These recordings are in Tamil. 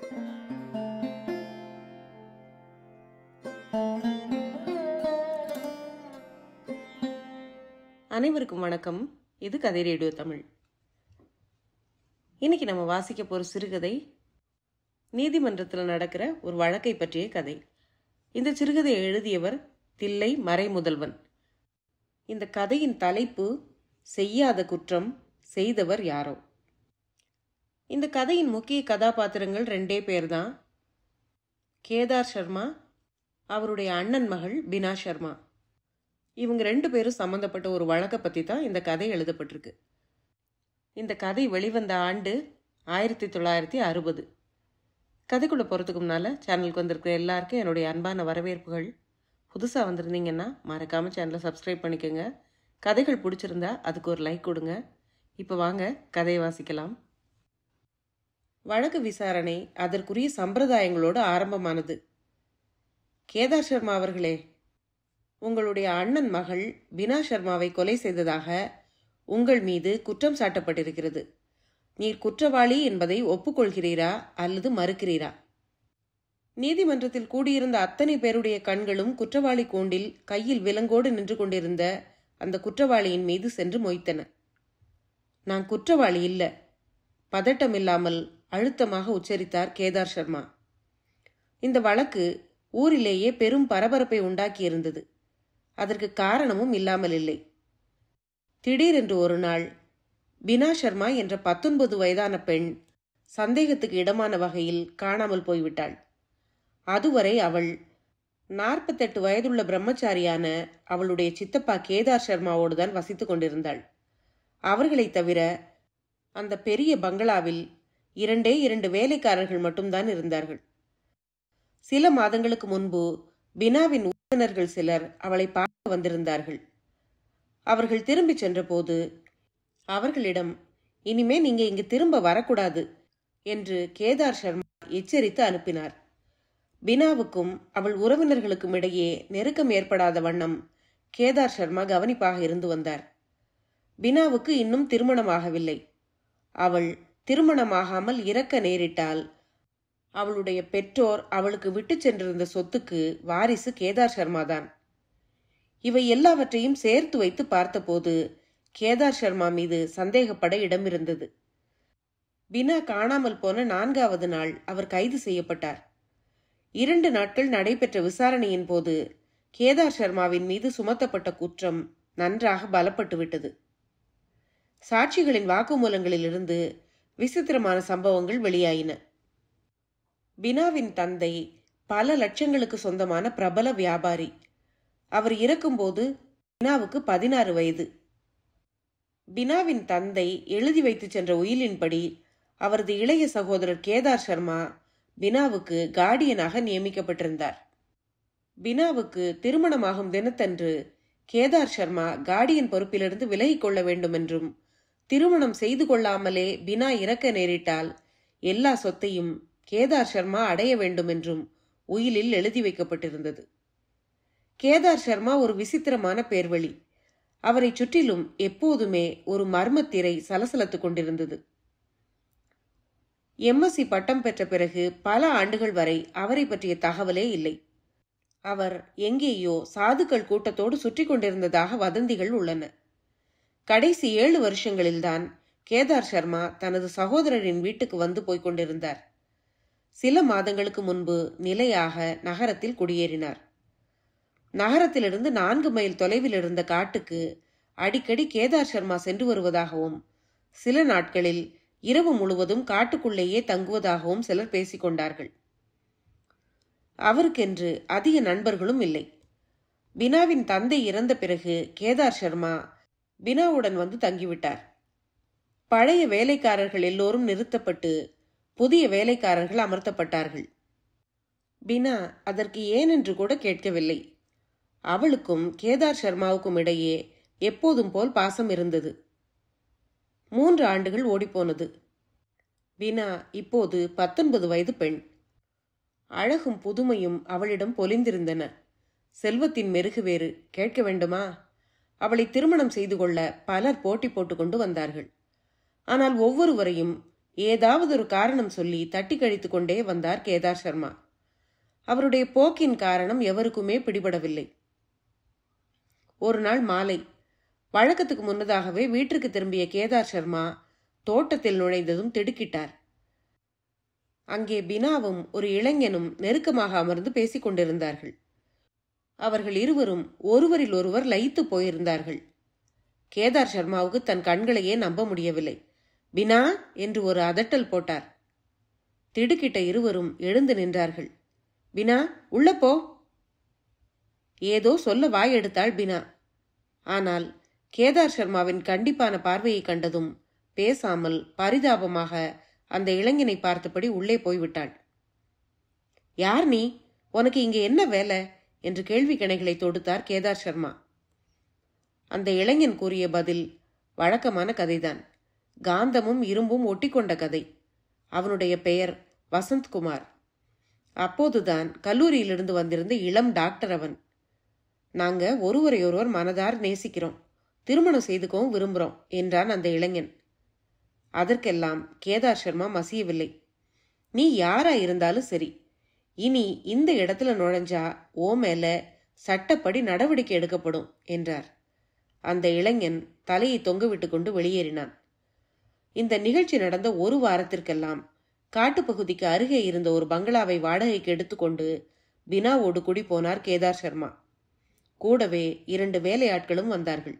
அனைவருக்கும் வணக்கம் இது கதை ரேடியோ தமிழ் இன்னைக்கு நம்ம வாசிக்க போகிற சிறுகதை நீதிமன்றத்தில் நடக்கிற ஒரு வழக்கை பற்றிய கதை இந்த சிறுகதையை எழுதியவர் தில்லை மறைமுதல்வன் இந்த கதையின் தலைப்பு செய்யாத குற்றம் செய்தவர் யாரோ இந்த கதையின் முக்கிய கதாபாத்திரங்கள் ரெண்டே பேர் தான் கேதார் சர்மா அவருடைய அண்ணன் மகள் பினா சர்மா இவங்க ரெண்டு பேரும் சம்மந்தப்பட்ட ஒரு வழக்கை பற்றி தான் இந்த கதை எழுதப்பட்டிருக்கு இந்த கதை வெளிவந்த ஆண்டு ஆயிரத்தி தொள்ளாயிரத்தி அறுபது கதைக்குள்ளே போகிறதுக்கு முன்னால் சேனலுக்கு வந்திருக்கிற எல்லாருக்கும் என்னுடைய அன்பான வரவேற்புகள் புதுசாக வந்திருந்தீங்கன்னா மறக்காமல் சேனலை சப்ஸ்கிரைப் பண்ணிக்கோங்க கதைகள் பிடிச்சிருந்தா அதுக்கு ஒரு லைக் கொடுங்க இப்போ வாங்க கதையை வாசிக்கலாம் வழக்கு விசாரணை அதற்குரிய சம்பிரதாயங்களோடு ஆரம்பமானது கேதார் சர்மா அவர்களே உங்களுடைய அண்ணன் மகள் பினா சர்மாவை கொலை செய்ததாக உங்கள் மீது குற்றம் சாட்டப்பட்டிருக்கிறது நீர் குற்றவாளி என்பதை ஒப்புக்கொள்கிறீரா அல்லது மறுக்கிறீரா நீதிமன்றத்தில் கூடியிருந்த அத்தனை பேருடைய கண்களும் குற்றவாளி கூண்டில் கையில் விலங்கோடு நின்று கொண்டிருந்த அந்த குற்றவாளியின் மீது சென்று மொய்த்தன நான் குற்றவாளி இல்ல பதட்டம் இல்லாமல் அழுத்தமாக உச்சரித்தார் கேதார் சர்மா இந்த வழக்கு ஊரிலேயே பெரும் பரபரப்பை உண்டாக்கியிருந்தது அதற்கு காரணமும் இல்லாமல் இல்லை திடீரென்று ஒரு நாள் பினா சர்மா என்ற பத்தொன்பது வயதான பெண் சந்தேகத்துக்கு இடமான வகையில் காணாமல் போய்விட்டாள் அதுவரை அவள் நாற்பத்தெட்டு வயதுள்ள பிரம்மச்சாரியான அவளுடைய சித்தப்பா கேதார் சர்மாவோடு தான் வசித்துக் கொண்டிருந்தாள் அவர்களைத் தவிர அந்த பெரிய பங்களாவில் இரண்டே இரண்டு வேலைக்காரர்கள் மட்டும்தான் இருந்தார்கள் சில மாதங்களுக்கு முன்பு பினாவின் உறவினர்கள் சிலர் அவளை பார்க்க வந்திருந்தார்கள் அவர்கள் திரும்பிச் சென்றபோது அவர்களிடம் இனிமே நீங்க இங்கு திரும்ப வரக்கூடாது என்று கேதார் சர்மா எச்சரித்து அனுப்பினார் பினாவுக்கும் அவள் உறவினர்களுக்கும் இடையே நெருக்கம் ஏற்படாத வண்ணம் கேதார் சர்மா கவனிப்பாக இருந்து வந்தார் பினாவுக்கு இன்னும் திருமணமாகவில்லை அவள் திருமணமாகாமல் இறக்க நேரிட்டால் அவளுடைய பெற்றோர் அவளுக்கு விட்டு சென்றிருந்த சொத்துக்கு வாரிசு கேதார் சர்மா தான் இவை எல்லாவற்றையும் சேர்த்து வைத்து பார்த்தபோது கேதார் சர்மா மீது சந்தேகப்பட இடமிருந்தது பினா காணாமல் போன நான்காவது நாள் அவர் கைது செய்யப்பட்டார் இரண்டு நாட்கள் நடைபெற்ற விசாரணையின் போது கேதார் சர்மாவின் மீது சுமத்தப்பட்ட குற்றம் நன்றாக பலப்பட்டு விட்டது சாட்சிகளின் வாக்குமூலங்களிலிருந்து விசித்திரமான சம்பவங்கள் வெளியாயின பினாவின் தந்தை பல லட்சங்களுக்கு சொந்தமான பிரபல வியாபாரி அவர் இறக்கும்போது பினாவுக்கு பதினாறு வயது பினாவின் தந்தை எழுதி வைத்து சென்ற உயிலின்படி அவரது இளைய சகோதரர் கேதார் சர்மா பினாவுக்கு கார்டியனாக நியமிக்கப்பட்டிருந்தார் பினாவுக்கு திருமணமாகும் தினத்தன்று கேதார் சர்மா கார்டியன் பொறுப்பிலிருந்து விலகிக் கொள்ள வேண்டும் என்றும் திருமணம் செய்து கொள்ளாமலே பினா இறக்க நேரிட்டால் எல்லா சொத்தையும் கேதார் சர்மா அடைய வேண்டும் என்றும் உயிலில் எழுதி வைக்கப்பட்டிருந்தது கேதார் சர்மா ஒரு விசித்திரமான பேர்வழி அவரை சுற்றிலும் எப்போதுமே ஒரு மர்மத்திரை சலசலத்துக் கொண்டிருந்தது எம்எஸ்சி பட்டம் பெற்ற பிறகு பல ஆண்டுகள் வரை அவரை பற்றிய தகவலே இல்லை அவர் எங்கேயோ சாதுக்கள் கூட்டத்தோடு சுற்றி கொண்டிருந்ததாக வதந்திகள் உள்ளன கடைசி ஏழு வருஷங்களில்தான் கேதார் சர்மா தனது சகோதரரின் வீட்டுக்கு வந்து போய்க் கொண்டிருந்தார் சில மாதங்களுக்கு முன்பு நிலையாக நகரத்தில் குடியேறினார் நகரத்திலிருந்து நான்கு மைல் தொலைவில் இருந்த காட்டுக்கு அடிக்கடி கேதார் சர்மா சென்று வருவதாகவும் சில நாட்களில் இரவு முழுவதும் காட்டுக்குள்ளேயே தங்குவதாகவும் சிலர் பேசிக்கொண்டார்கள் அவருக்கென்று அதிக நண்பர்களும் இல்லை பினாவின் தந்தை இறந்த பிறகு கேதார் சர்மா பினாவுடன் வந்து தங்கிவிட்டார் பழைய வேலைக்காரர்கள் எல்லோரும் நிறுத்தப்பட்டு புதிய வேலைக்காரர்கள் அமர்த்தப்பட்டார்கள் பினா அதற்கு ஏனென்று கூட கேட்கவில்லை அவளுக்கும் கேதார் சர்மாவுக்கும் இடையே எப்போதும் போல் பாசம் இருந்தது மூன்று ஆண்டுகள் ஓடிப்போனது பினா இப்போது பத்தொன்பது வயது பெண் அழகும் புதுமையும் அவளிடம் பொலிந்திருந்தன செல்வத்தின் மெருகு வேறு கேட்க வேண்டுமா அவளை திருமணம் செய்து கொள்ள பலர் போட்டி போட்டுக்கொண்டு வந்தார்கள் ஆனால் ஒவ்வொருவரையும் ஏதாவது ஒரு காரணம் சொல்லி தட்டி கழித்து கொண்டே வந்தார் கேதார் சர்மா அவருடைய போக்கின் காரணம் எவருக்குமே பிடிபடவில்லை ஒரு நாள் மாலை வழக்கத்துக்கு முன்னதாகவே வீட்டிற்கு திரும்பிய கேதார் சர்மா தோட்டத்தில் நுழைந்ததும் திடுக்கிட்டார் அங்கே பினாவும் ஒரு இளைஞனும் நெருக்கமாக அமர்ந்து பேசிக் கொண்டிருந்தார்கள் அவர்கள் இருவரும் ஒருவரில் ஒருவர் லயித்து போயிருந்தார்கள் கேதார் சர்மாவுக்கு தன் கண்களையே நம்ப முடியவில்லை பினா என்று ஒரு அதட்டல் போட்டார் திடுக்கிட்ட இருவரும் எழுந்து நின்றார்கள் பினா உள்ள போ ஏதோ சொல்ல வாய் எடுத்தாள் பினா ஆனால் கேதார் சர்மாவின் கண்டிப்பான பார்வையை கண்டதும் பேசாமல் பரிதாபமாக அந்த இளைஞனை பார்த்தபடி உள்ளே போய்விட்டாள் யார் நீ உனக்கு இங்கே என்ன வேலை என்று கேள்வி கணைகளை தொடுத்தார் கேதார் சர்மா அந்த இளைஞன் கூறிய பதில் வழக்கமான கதைதான் காந்தமும் இரும்பும் ஒட்டிக்கொண்ட கதை அவனுடைய பெயர் வசந்த்குமார் அப்போதுதான் கல்லூரியிலிருந்து வந்திருந்த இளம் டாக்டர் அவன் நாங்க ஒருவரை ஒருவர் மனதார் நேசிக்கிறோம் திருமணம் செய்துக்கவும் விரும்புகிறோம் என்றான் அந்த இளைஞன் அதற்கெல்லாம் கேதார் சர்மா மசியவில்லை நீ யாரா இருந்தாலும் சரி இனி இந்த இடத்துல நுழைஞ்சா ஓ மேல சட்டப்படி நடவடிக்கை எடுக்கப்படும் என்றார் அந்த இளைஞன் தலையை தொங்கவிட்டு கொண்டு வெளியேறினான் இந்த நிகழ்ச்சி நடந்த ஒரு வாரத்திற்கெல்லாம் காட்டுப்பகுதிக்கு அருகே இருந்த ஒரு பங்களாவை வாடகைக்கு எடுத்துக்கொண்டு பினாவோடு குடி போனார் கேதார் சர்மா கூடவே இரண்டு வேலையாட்களும் வந்தார்கள்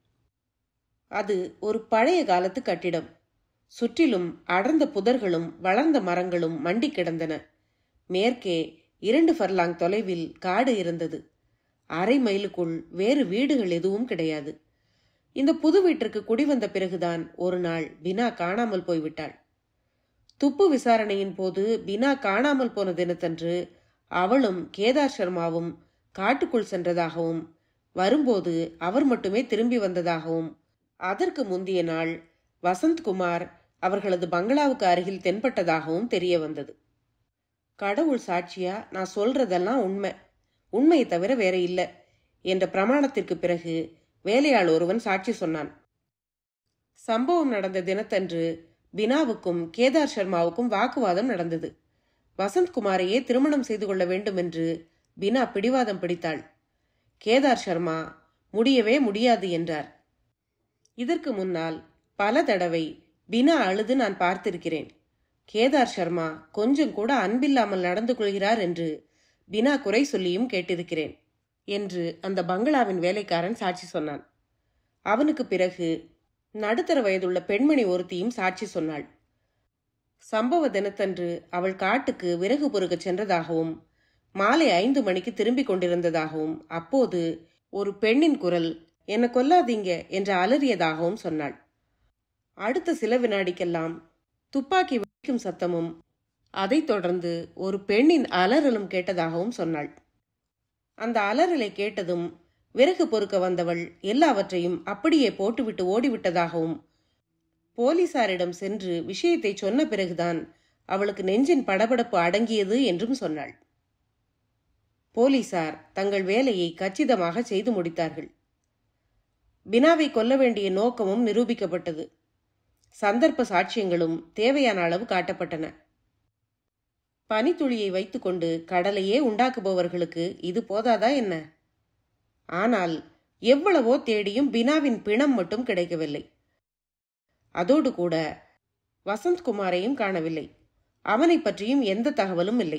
அது ஒரு பழைய காலத்து கட்டிடம் சுற்றிலும் அடர்ந்த புதர்களும் வளர்ந்த மரங்களும் மண்டி கிடந்தன மேற்கே இரண்டு ஃபர்லாங் தொலைவில் காடு இருந்தது அரை மைலுக்குள் வேறு வீடுகள் எதுவும் கிடையாது இந்த புது வீட்டிற்கு குடிவந்த பிறகுதான் ஒரு நாள் பினா காணாமல் போய்விட்டாள் துப்பு விசாரணையின் போது பினா காணாமல் போன தினத்தன்று அவளும் கேதார் சர்மாவும் காட்டுக்குள் சென்றதாகவும் வரும்போது அவர் மட்டுமே திரும்பி வந்ததாகவும் அதற்கு முந்தைய நாள் வசந்த்குமார் அவர்களது பங்களாவுக்கு அருகில் தென்பட்டதாகவும் தெரிய வந்தது கடவுள் சாட்சியா நான் சொல்றதெல்லாம் உண்மை உண்மையை தவிர வேற இல்ல என்ற பிரமாணத்திற்கு பிறகு வேலையாள் ஒருவன் சாட்சி சொன்னான் சம்பவம் நடந்த தினத்தன்று பினாவுக்கும் கேதார் சர்மாவுக்கும் வாக்குவாதம் நடந்தது வசந்த்குமாரையே திருமணம் செய்து கொள்ள வேண்டும் என்று பினா பிடிவாதம் பிடித்தாள் கேதார் சர்மா முடியவே முடியாது என்றார் இதற்கு முன்னால் பல தடவை பினா அழுது நான் பார்த்திருக்கிறேன் கேதார் சர்மா கொஞ்சம் கூட அன்பில்லாமல் நடந்து கொள்கிறார் என்று பினா குறை சொல்லியும் கேட்டிருக்கிறேன் என்று அந்த பங்களாவின் வேலைக்காரன் சாட்சி சொன்னான் அவனுக்கு பிறகு நடுத்தர வயதுள்ள பெண்மணி ஒருத்தியும் சாட்சி சொன்னாள் சம்பவ தினத்தன்று அவள் காட்டுக்கு விறகு பொறுக்க சென்றதாகவும் மாலை ஐந்து மணிக்கு திரும்பிக் கொண்டிருந்ததாகவும் அப்போது ஒரு பெண்ணின் குரல் என்ன கொல்லாதீங்க என்று அலறியதாகவும் சொன்னாள் அடுத்த சில வினாடிக்கெல்லாம் துப்பாக்கி வெடிக்கும் சத்தமும் அதைத் தொடர்ந்து ஒரு பெண்ணின் அலறலும் கேட்டதாகவும் சொன்னாள் அந்த அலறலை கேட்டதும் விறகு பொறுக்க வந்தவள் எல்லாவற்றையும் அப்படியே போட்டுவிட்டு ஓடிவிட்டதாகவும் போலீசாரிடம் சென்று விஷயத்தை சொன்ன பிறகுதான் அவளுக்கு நெஞ்சின் படபடப்பு அடங்கியது என்றும் சொன்னாள் போலீசார் தங்கள் வேலையை கச்சிதமாக செய்து முடித்தார்கள் பினாவை கொல்ல வேண்டிய நோக்கமும் நிரூபிக்கப்பட்டது சந்தர்ப்ப சாட்சியங்களும் தேவையான அளவு காட்டப்பட்டன பனித்துளியை வைத்துக்கொண்டு கடலையே உண்டாக்குபவர்களுக்கு இது போதாதா என்ன ஆனால் எவ்வளவோ தேடியும் பினாவின் பிணம் மட்டும் கிடைக்கவில்லை அதோடு கூட வசந்த்குமாரையும் காணவில்லை அவனை பற்றியும் எந்த தகவலும் இல்லை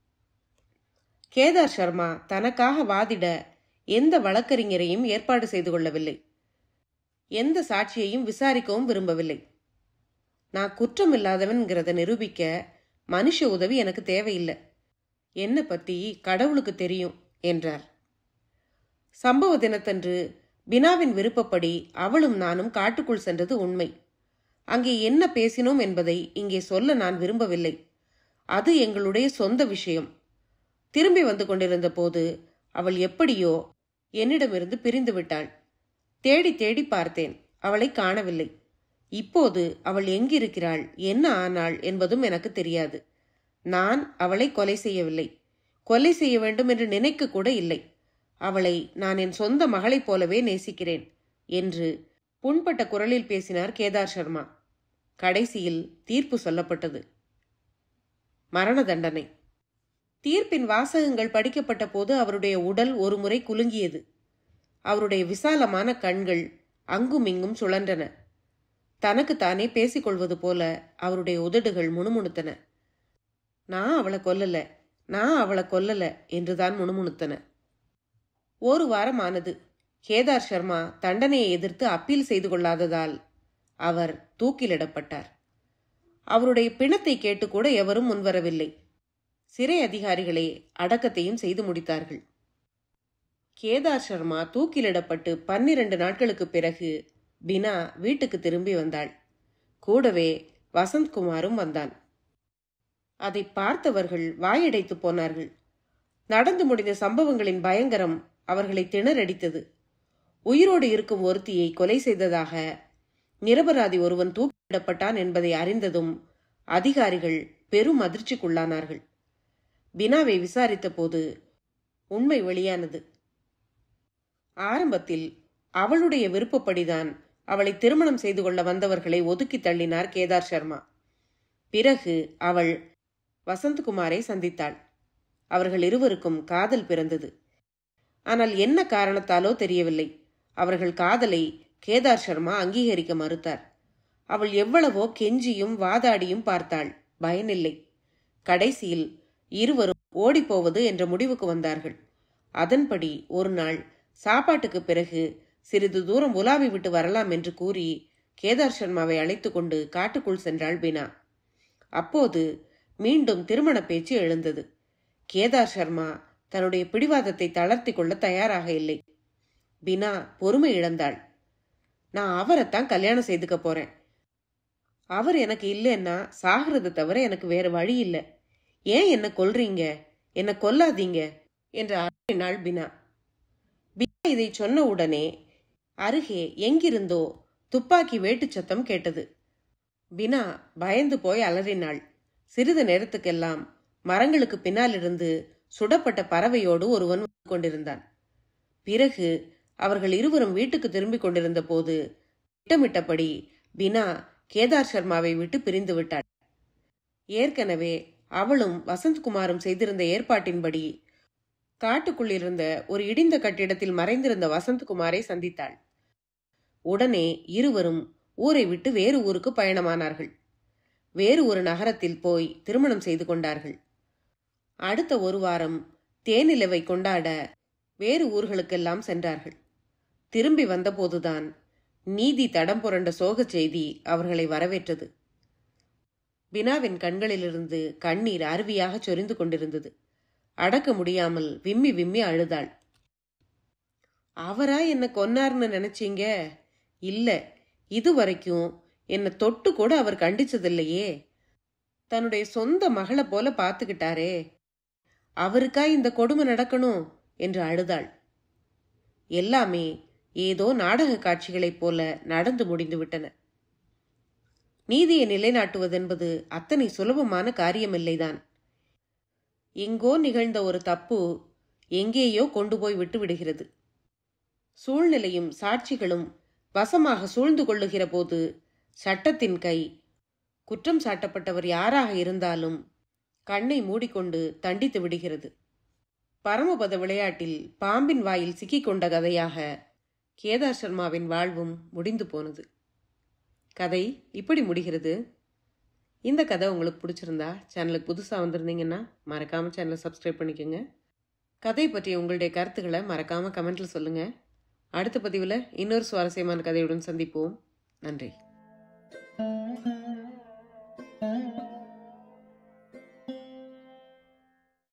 கேதார் சர்மா தனக்காக வாதிட எந்த வழக்கறிஞரையும் ஏற்பாடு செய்து கொள்ளவில்லை எந்த சாட்சியையும் விசாரிக்கவும் விரும்பவில்லை நான் குற்றமில்லாதவன்கிறத நிரூபிக்க மனுஷ உதவி எனக்கு தேவையில்லை என்னை பத்தி கடவுளுக்கு தெரியும் என்றார் சம்பவ தினத்தன்று பினாவின் விருப்பப்படி அவளும் நானும் காட்டுக்குள் சென்றது உண்மை அங்கே என்ன பேசினோம் என்பதை இங்கே சொல்ல நான் விரும்பவில்லை அது எங்களுடைய சொந்த விஷயம் திரும்பி வந்து கொண்டிருந்த போது அவள் எப்படியோ என்னிடமிருந்து பிரிந்து விட்டாள் தேடி தேடி பார்த்தேன் அவளை காணவில்லை இப்போது அவள் எங்கிருக்கிறாள் என்ன ஆனாள் என்பதும் எனக்கு தெரியாது நான் அவளை கொலை செய்யவில்லை கொலை செய்ய வேண்டும் என்று நினைக்க கூட இல்லை அவளை நான் என் சொந்த மகளைப் போலவே நேசிக்கிறேன் என்று புண்பட்ட குரலில் பேசினார் கேதார் சர்மா கடைசியில் தீர்ப்பு சொல்லப்பட்டது மரண தண்டனை தீர்ப்பின் வாசகங்கள் படிக்கப்பட்ட போது அவருடைய உடல் ஒருமுறை குலுங்கியது அவருடைய விசாலமான கண்கள் அங்குமிங்கும் சுழன்றன தனக்குத்தானே பேசிக்கொள்வது போல அவருடைய உதடுகள் முணுமுணுத்தன நான் அவளை கொல்லல நான் அவளை கொல்லல என்றுதான் முணுமுணுத்தன ஒரு வாரம் ஆனது கேதார் சர்மா தண்டனையை எதிர்த்து அப்பீல் செய்து கொள்ளாததால் அவர் தூக்கிலிடப்பட்டார் அவருடைய பிணத்தை கேட்டு கூட எவரும் முன்வரவில்லை சிறை அதிகாரிகளே அடக்கத்தையும் செய்து முடித்தார்கள் கேதார் சர்மா தூக்கிலிடப்பட்டு பன்னிரண்டு நாட்களுக்கு பிறகு பினா வீட்டுக்கு திரும்பி வந்தாள் கூடவே வசந்த்குமாரும் வந்தான் அதை பார்த்தவர்கள் வாயடைத்து போனார்கள் நடந்து முடிந்த சம்பவங்களின் பயங்கரம் அவர்களை திணறடித்தது உயிரோடு இருக்கும் ஒருத்தியை கொலை செய்ததாக நிரபராதி ஒருவன் தூக்கிலிடப்பட்டான் என்பதை அறிந்ததும் அதிகாரிகள் பெரும் அதிர்ச்சிக்குள்ளானார்கள் பினாவை விசாரித்த போது உண்மை வெளியானது ஆரம்பத்தில் அவளுடைய விருப்பப்படிதான் அவளை திருமணம் செய்து கொள்ள வந்தவர்களை ஒதுக்கி தள்ளினார் கேதார் சர்மா பிறகு அவள் வசந்த்குமாரை சந்தித்தாள் அவர்கள் இருவருக்கும் காதல் பிறந்தது ஆனால் என்ன காரணத்தாலோ தெரியவில்லை அவர்கள் காதலை கேதார் சர்மா அங்கீகரிக்க மறுத்தார் அவள் எவ்வளவோ கெஞ்சியும் வாதாடியும் பார்த்தாள் பயனில்லை கடைசியில் இருவரும் ஓடிப்போவது என்ற முடிவுக்கு வந்தார்கள் அதன்படி ஒரு நாள் சாப்பாட்டுக்கு பிறகு சிறிது தூரம் உலாவி விட்டு வரலாம் என்று கூறி கேதார் சர்மாவை அழைத்து கொண்டு காட்டுக்குள் சென்றாள் பினா அப்போது மீண்டும் திருமண பேச்சு எழுந்தது கேதார் சர்மா தன்னுடைய பிடிவாதத்தை தளர்த்தி கொள்ள தயாராக இல்லை பினா பொறுமை இழந்தாள் நான் அவரைத்தான் கல்யாணம் செய்துக்க போறேன் அவர் எனக்கு இல்லைன்னா சாகிறத தவிர எனக்கு வேற வழி இல்லை ஏன் என்ன கொல்றீங்க என்ன கொல்லாதீங்க என்று அலறினாள் பினா பினா இதை சொன்ன உடனே அருகே எங்கிருந்தோ துப்பாக்கி வேட்டுச் சத்தம் கேட்டது பினா பயந்து போய் அலறினாள் சிறிது நேரத்துக்கெல்லாம் மரங்களுக்கு பின்னாலிருந்து சுடப்பட்ட பறவையோடு ஒருவன் வந்து கொண்டிருந்தான் பிறகு அவர்கள் இருவரும் வீட்டுக்கு திரும்பிக் கொண்டிருந்த போது திட்டமிட்டபடி பினா கேதார் சர்மாவை விட்டு பிரிந்து விட்டாள் ஏற்கனவே அவளும் வசந்த்குமாரும் செய்திருந்த ஏற்பாட்டின்படி காட்டுக்குள் இருந்த ஒரு இடிந்த கட்டிடத்தில் மறைந்திருந்த வசந்த்குமாரை சந்தித்தாள் உடனே இருவரும் ஊரை விட்டு வேறு ஊருக்கு பயணமானார்கள் வேறு ஒரு நகரத்தில் போய் திருமணம் செய்து கொண்டார்கள் அடுத்த ஒரு வாரம் தேனிலவை கொண்டாட வேறு ஊர்களுக்கெல்லாம் சென்றார்கள் திரும்பி வந்தபோதுதான் நீதி தடம் புரண்ட சோகச் செய்தி அவர்களை வரவேற்றது பினாவின் கண்களிலிருந்து கண்ணீர் அருவியாக சொரிந்து கொண்டிருந்தது அடக்க முடியாமல் விம்மி விம்மி அழுதாள் அவரா என்ன கொன்னார்னு நினைச்சீங்க இல்ல இதுவரைக்கும் என்னை தொட்டு கூட அவர் கண்டிச்சதில்லையே தன்னுடைய சொந்த மகளை போல பார்த்துக்கிட்டாரே அவருக்கா இந்த கொடுமை நடக்கணும் என்று அழுதாள் எல்லாமே ஏதோ நாடக காட்சிகளைப் போல நடந்து முடிந்து விட்டன நீதியை நிலைநாட்டுவதென்பது அத்தனை சுலபமான காரியமில்லைதான் எங்கோ நிகழ்ந்த ஒரு தப்பு எங்கேயோ கொண்டு போய் விட்டு விடுகிறது சூழ்நிலையும் சாட்சிகளும் வசமாக சூழ்ந்து கொள்ளுகிற போது சட்டத்தின் கை குற்றம் சாட்டப்பட்டவர் யாராக இருந்தாலும் கண்ணை மூடிக்கொண்டு தண்டித்து விடுகிறது பரமபத விளையாட்டில் பாம்பின் வாயில் சிக்கிக்கொண்ட கதையாக கேதார் சர்மாவின் வாழ்வும் முடிந்து போனது கதை இப்படி முடிகிறது இந்த கதை உங்களுக்கு பிடிச்சிருந்தா சேனலுக்கு புதுசாக வந்திருந்தீங்கன்னா மறக்காமல் சேனலை சப்ஸ்கிரைப் பண்ணிக்கோங்க கதை பற்றி உங்களுடைய கருத்துக்களை மறக்காமல் கமெண்ட்டில் சொல்லுங்கள் அடுத்த பதிவில் இன்னொரு சுவாரஸ்யமான கதையுடன் சந்திப்போம் நன்றி